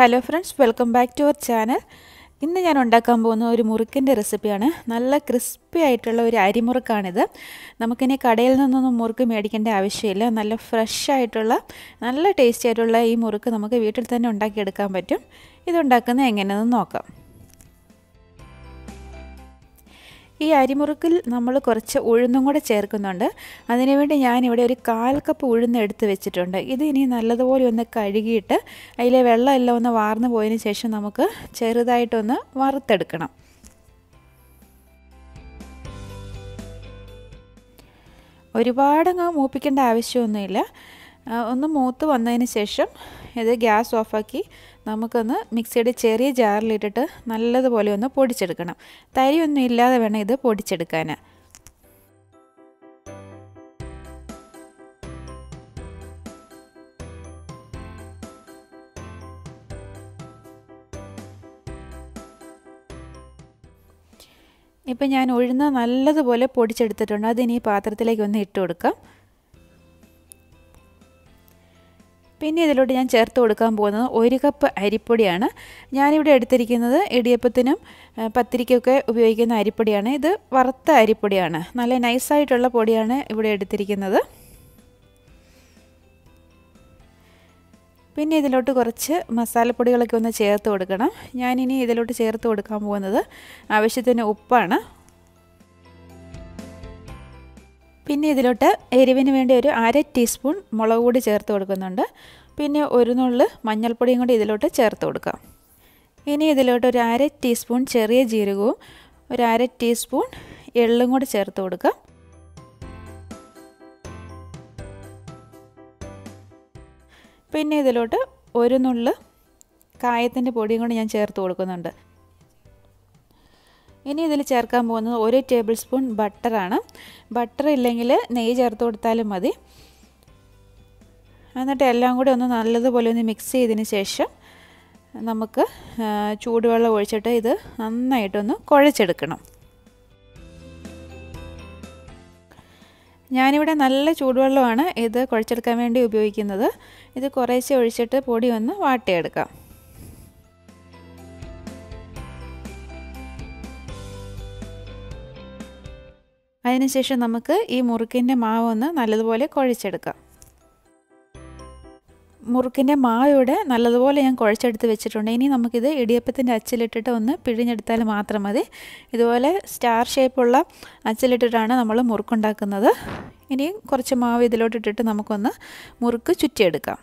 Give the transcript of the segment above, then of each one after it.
hello friends welcome back to our channel ഇന്ന് ഞാൻ ഉണ്ടാക്കാൻ പോകുന്ന ഒരു മുറുക്കിൻ്റെ റെസിപ്പിയാണ് നല്ല ക്രിസ്പി ആയിട്ടുള്ള ഒരു അരിമുറുക്കാണിത് നമുക്കിനി കടയിൽ നിന്നൊന്നും മുറുക്ക് മേടിക്കേണ്ട ആവശ്യമില്ല നല്ല ഫ്രഷ് ആയിട്ടുള്ള നല്ല ടേസ്റ്റി ആയിട്ടുള്ള ഈ മുറുക്ക് നമുക്ക് വീട്ടിൽ തന്നെ ഉണ്ടാക്കിയെടുക്കാൻ പറ്റും ഇതുണ്ടാക്കുന്നത് എങ്ങനെയെന്ന് നോക്കാം ഈ അരിമുറുക്കിൽ നമ്മൾ കുറച്ച് ഉഴുന്നും കൂടെ ചേർക്കുന്നുണ്ട് അതിനുവേണ്ടി ഞാനിവിടെ ഒരു കാൽ കപ്പ് ഉഴുന്ന് എടുത്ത് വെച്ചിട്ടുണ്ട് ഇത് ഇനി നല്ലതുപോലെ ഒന്ന് കഴുകിയിട്ട് അതിലെ വെള്ളം എല്ലാം ഒന്ന് വാർന്നു പോയതിന് ശേഷം നമുക്ക് ചെറുതായിട്ടൊന്ന് വറുത്തെടുക്കണം ഒരുപാടങ്ങ് മൂപ്പിക്കേണ്ട ആവശ്യമൊന്നുമില്ല ഒന്ന് മൂത്ത് വന്നതിന് ശേഷം ഇത് ഗ്യാസ് ഓഫാക്കി നമുക്കൊന്ന് മിക്സിയുടെ ചെറിയ ജാറിലിട്ടിട്ട് നല്ലതുപോലെ ഒന്ന് പൊടിച്ചെടുക്കണം തരിയൊന്നും ഇല്ലാതെ വേണം ഇത് പൊടിച്ചെടുക്കാൻ ഇപ്പം ഞാൻ ഉഴുന്ന് നല്ലതുപോലെ പൊടിച്ചെടുത്തിട്ടുണ്ട് അതിനി ഈ പാത്രത്തിലേക്ക് ഒന്ന് ഇട്ട് കൊടുക്കാം പിന്നെ ഇതിലോട്ട് ഞാൻ ചേർത്ത് കൊടുക്കാൻ പോകുന്നത് ഒരു കപ്പ് അരിപ്പൊടിയാണ് ഞാനിവിടെ എടുത്തിരിക്കുന്നത് ഇടിയപ്പത്തിനും പത്തിരിക്കൊക്കെ ഉപയോഗിക്കുന്ന അരിപ്പൊടിയാണ് ഇത് വറുത്ത അരിപ്പൊടിയാണ് നല്ല നൈസായിട്ടുള്ള പൊടിയാണ് ഇവിടെ എടുത്തിരിക്കുന്നത് പിന്നെ ഇതിലോട്ട് കുറച്ച് മസാലപ്പൊടികളൊക്കെ ഒന്ന് ചേർത്ത് കൊടുക്കണം ഞാനിനി ഇതിലോട്ട് ചേർത്ത് കൊടുക്കാൻ പോകുന്നത് ആവശ്യത്തിന് ഉപ്പാണ് പിന്നെ ഇതിലോട്ട് എരിവിന് വേണ്ടി ഒരു അര ടീസ്പൂൺ മുളക് പൊടി ചേർത്ത് കൊടുക്കുന്നുണ്ട് പിന്നെ ഒരു നുള്ള് മഞ്ഞൾപ്പൊടിയും കൂടി ഇതിലോട്ട് ചേർത്ത് കൊടുക്കാം ഇനി ഇതിലോട്ട് ഒരു അര ടീസ്പൂൺ ചെറിയ ജീരകവും ഒരു അര ടീസ്പൂൺ എള്ളും കൂടി ചേർത്ത് കൊടുക്കാം പിന്നെ ഇതിലോട്ട് ഒരു നുള്ള് കായത്തിൻ്റെ പൊടിയും കൂടി ഞാൻ ചേർത്ത് കൊടുക്കുന്നുണ്ട് ഇനി ഇതിൽ ചേർക്കാൻ പോകുന്നത് ഒരു ടേബിൾ സ്പൂൺ ബട്ടറാണ് ബട്ടർ ഇല്ലെങ്കിൽ നെയ്യ് ചേർത്ത് കൊടുത്താലും മതി എന്നിട്ട് എല്ലാം കൂടി ഒന്ന് നല്ലതുപോലെ ഒന്ന് മിക്സ് ചെയ്തതിന് ശേഷം നമുക്ക് ചൂടുവെള്ളം ഒഴിച്ചിട്ട് ഇത് നന്നായിട്ടൊന്ന് കുഴച്ചെടുക്കണം ഞാനിവിടെ നല്ല ചൂടുവെള്ളമാണ് ഇത് കുഴച്ചെടുക്കാൻ വേണ്ടി ഉപയോഗിക്കുന്നത് ഇത് കുറേശ്ശെ ഒഴിച്ചിട്ട് പൊടി ഒന്ന് വാട്ടിയെടുക്കാം അതിനുശേഷം നമുക്ക് ഈ മുറുക്കിൻ്റെ മാവ് ഒന്ന് നല്ലതുപോലെ കുഴച്ചെടുക്കാം മുറുക്കിൻ്റെ മാവ് ഇവിടെ നല്ലതുപോലെ ഞാൻ കുഴച്ചെടുത്ത് വെച്ചിട്ടുണ്ട് ഇനി നമുക്കിത് ഇടിയപ്പത്തിൻ്റെ അച്ചിലിട്ടിട്ട് ഒന്ന് പിഴിഞ്ഞെടുത്താൽ മാത്രം മതി ഇതുപോലെ സ്റ്റാർ ഷേപ്പുള്ള അച്ചിലിട്ടിട്ടാണ് നമ്മൾ മുറുക്കുണ്ടാക്കുന്നത് ഇനി കുറച്ച് മാവ് ഇതിലോട്ടിട്ടിട്ട് നമുക്കൊന്ന് മുറുക്ക് ചുറ്റിയെടുക്കാം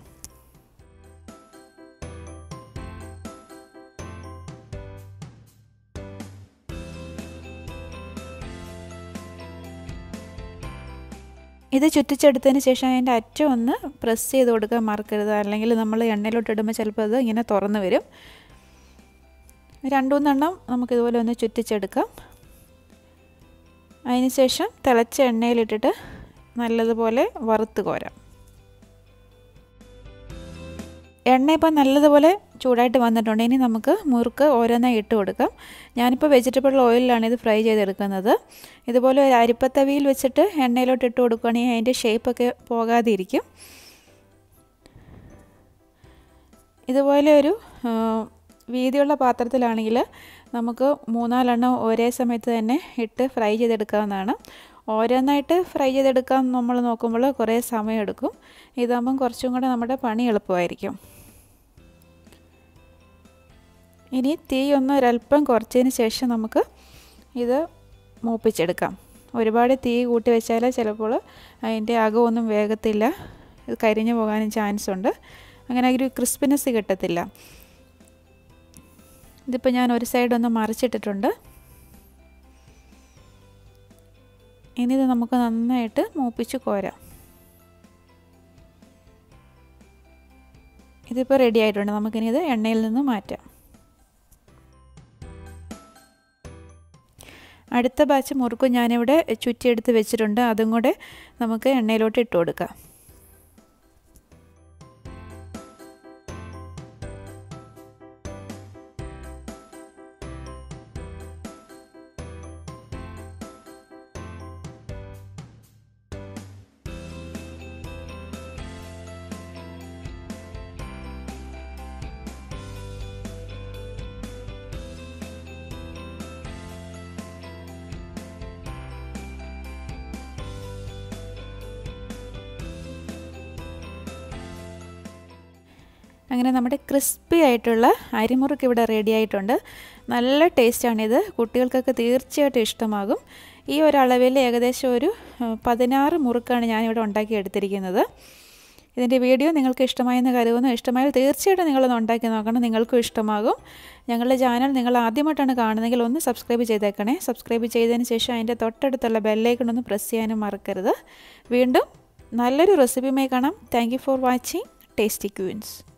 ഇത് ചുറ്റിച്ചെടുത്തതിന് ശേഷം അതിൻ്റെ അറ്റം ഒന്ന് പ്രസ് ചെയ്ത് കൊടുക്കാൻ മറക്കരുത് അല്ലെങ്കിൽ നമ്മൾ എണ്ണയിലോട്ട് ഇടുമ്പോൾ ചിലപ്പോൾ അത് ഇങ്ങനെ തുറന്ന് വരും രണ്ടു മൂന്നെണ്ണം നമുക്കിതുപോലെ ഒന്ന് ചുറ്റിച്ചെടുക്കാം അതിനുശേഷം തിളച്ച എണ്ണയിലിട്ടിട്ട് നല്ലതുപോലെ വറുത്ത് കോരാം എണ്ണ ഇപ്പോൾ നല്ലതുപോലെ ചൂടായിട്ട് വന്നിട്ടുണ്ട് ഇനി നമുക്ക് മുറുക്ക് ഓരോന്നായി ഇട്ട് കൊടുക്കാം ഞാനിപ്പോൾ വെജിറ്റബിൾ ഓയിലാണ് ഇത് ഫ്രൈ ചെയ്തെടുക്കുന്നത് ഇതുപോലെ ഒരു അരിപ്പത്തവിയിൽ വെച്ചിട്ട് എണ്ണയിലോട്ട് ഇട്ട് കൊടുക്കുകയാണെങ്കിൽ അതിൻ്റെ ഷേപ്പൊക്കെ പോകാതെ ഇരിക്കും ഇതുപോലെ ഒരു വീതിയുള്ള പാത്രത്തിലാണെങ്കിൽ നമുക്ക് മൂന്നാലെണ്ണം ഒരേ സമയത്ത് തന്നെ ഇട്ട് ഫ്രൈ ചെയ്തെടുക്കാവുന്നതാണ് ഓരോന്നായിട്ട് ഫ്രൈ ചെയ്തെടുക്കാൻ നമ്മൾ നോക്കുമ്പോൾ കുറേ സമയമെടുക്കും ഇതാകുമ്പം കുറച്ചും കൂടെ നമ്മുടെ പണി എളുപ്പമായിരിക്കും ഇനി തീ ഒന്ന് ഒരല്പം കുറച്ചതിന് ശേഷം നമുക്ക് ഇത് മൂപ്പിച്ചെടുക്കാം ഒരുപാട് തീ കൂട്ടി വെച്ചാൽ ചിലപ്പോൾ അതിൻ്റെ അകമൊന്നും വേഗത്തില്ല ഇത് കരിഞ്ഞു പോകാനും ചാൻസ് ഉണ്ട് അങ്ങനെ ഒരു ക്രിസ്പിനെസ് കിട്ടത്തില്ല ഇതിപ്പോൾ ഞാൻ ഒരു സൈഡ് ഒന്ന് മറിച്ചിട്ടിട്ടുണ്ട് ഇനി ഇത് നമുക്ക് നന്നായിട്ട് മൂപ്പിച്ച് കോരാം ഇതിപ്പോൾ റെഡി ആയിട്ടുണ്ട് നമുക്കിനി ഇത് എണ്ണയിൽ നിന്ന് മാറ്റാം അടുത്ത ബാച്ച് മുറുക്ക് ഞാനിവിടെ ചുറ്റിയെടുത്ത് വെച്ചിട്ടുണ്ട് അതും കൂടെ നമുക്ക് എണ്ണയിലോട്ട് ഇട്ട് കൊടുക്കാം അങ്ങനെ നമ്മുടെ ക്രിസ്പി ആയിട്ടുള്ള അരിമുറുക്ക് ഇവിടെ റെഡി ആയിട്ടുണ്ട് നല്ല ടേസ്റ്റാണിത് കുട്ടികൾക്കൊക്കെ തീർച്ചയായിട്ടും ഇഷ്ടമാകും ഈ ഒരു അളവിൽ ഏകദേശം ഒരു പതിനാറ് മുറുക്കാണ് ഞാനിവിടെ ഉണ്ടാക്കി എടുത്തിരിക്കുന്നത് ഇതിൻ്റെ വീഡിയോ നിങ്ങൾക്ക് ഇഷ്ടമായെന്ന് കരുതുന്നു ഇഷ്ടമായാൽ തീർച്ചയായിട്ടും നിങ്ങളൊന്ന് ഉണ്ടാക്കി നോക്കണം നിങ്ങൾക്കും ഇഷ്ടമാകും ഞങ്ങളുടെ ചാനൽ നിങ്ങൾ ആദ്യമായിട്ടാണ് കാണുന്നതെങ്കിൽ ഒന്ന് സബ്സ്ക്രൈബ് ചെയ്തേക്കണേ സബ്സ്ക്രൈബ് ചെയ്തതിന് ശേഷം അതിൻ്റെ തൊട്ടടുത്തുള്ള ബെല്ലൈക്കൺ ഒന്ന് പ്രസ് ചെയ്യാനും മറക്കരുത് വീണ്ടും നല്ലൊരു റെസിപ്പിയുമായി കാണാം thank for watching tasty Queens